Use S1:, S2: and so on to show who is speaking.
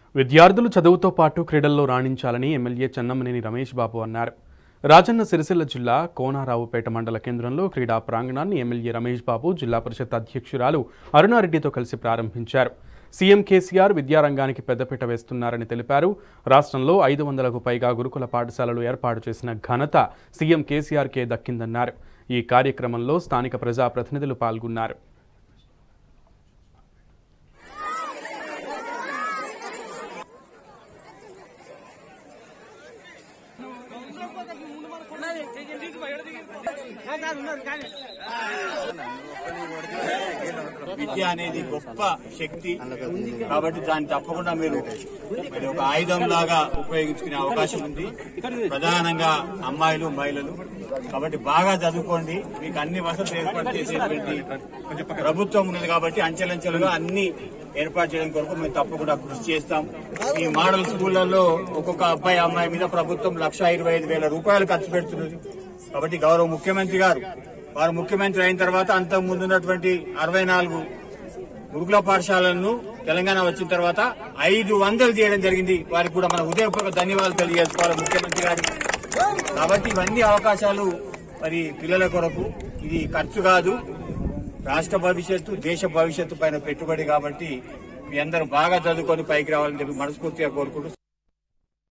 S1: విద్యార్థులు చదువుతో పాటు క్రీడల్లో రాణించాలని ఎమ్మెల్యే చెన్నమనేని రమేష్ బాబు అన్నారు రాజన్న సిరిసిల్ల జిల్లా కోనారావుపేట మండల కేంద్రంలో క్రీడా ప్రాంగణాన్ని ఎమ్మెల్యే రమేష్ బాబు జిల్లా పరిషత్ అధ్యక్షురాలు అరుణారెడ్డితో కలిసి ప్రారంభించారు సీఎం కేసీఆర్ విద్యారంగానికి పెద్దపీట వేస్తున్నారని తెలిపారు రాష్ట్రంలో ఐదు వందలకు పైగా గురుకుల పాఠశాలలు ఏర్పాటు చేసిన ఘనత సీఎం కేసీఆర్కే దక్కిందన్నారు ఈ కార్యక్రమంలో స్థానిక ప్రజాప్రతినిధులు పాల్గొన్నారు
S2: విద్య అనేది గొప్ప శక్తి కాబట్టి దాన్ని తప్పకుండా మీరు మరి ఒక ఆయుధం లాగా ఉపయోగించుకునే అవకాశం ఉంది ప్రధానంగా అమ్మాయిలు మహిళలు కాబట్టి బాగా చదువుకోండి మీకు అన్ని వసతులు ఏర్పాటు చేసేటువంటి ప్రభుత్వం ఉన్నది కాబట్టి అంచెలంచెలుగా అన్ని ఏర్పాటు చేయడం కొరకు మేము తప్పకుండా కృషి చేస్తాం ఈ మోడల్ స్కూళ్లలో ఒక్కొక్క అబ్బాయి అమ్మాయి మీద ప్రభుత్వం లక్ష ఇరవై ఐదు వేల రూపాయలు ఖర్చు పెడుతున్నది కాబట్టి గౌరవ ముఖ్యమంత్రి గారు వారు ముఖ్యమంత్రి అయిన తర్వాత అంతకు ముందు ఉన్నటువంటి అరవై నాలుగు గురుకుల పాఠశాలలను తెలంగాణ వచ్చిన తర్వాత ఐదు వందలు చేయడం జరిగింది వారికి కూడా మన హృదయపూర్వక ధన్యవాదాలు తెలియజేసుకోవాలి ముఖ్యమంత్రి గారికి కాబట్టి ఇవన్నీ అవకాశాలు మరి పిల్లల కొరకు ఇది ఖర్చు కాదు రాష్ట్ర భవిష్యత్తు దేశ భవిష్యత్తు పైన పెట్టుబడి కాబట్టి మీ అందరూ బాగా చదువుకొని పైకి రావాలని చెప్పి మనస్ఫూర్తిగా కోరుకుంటూ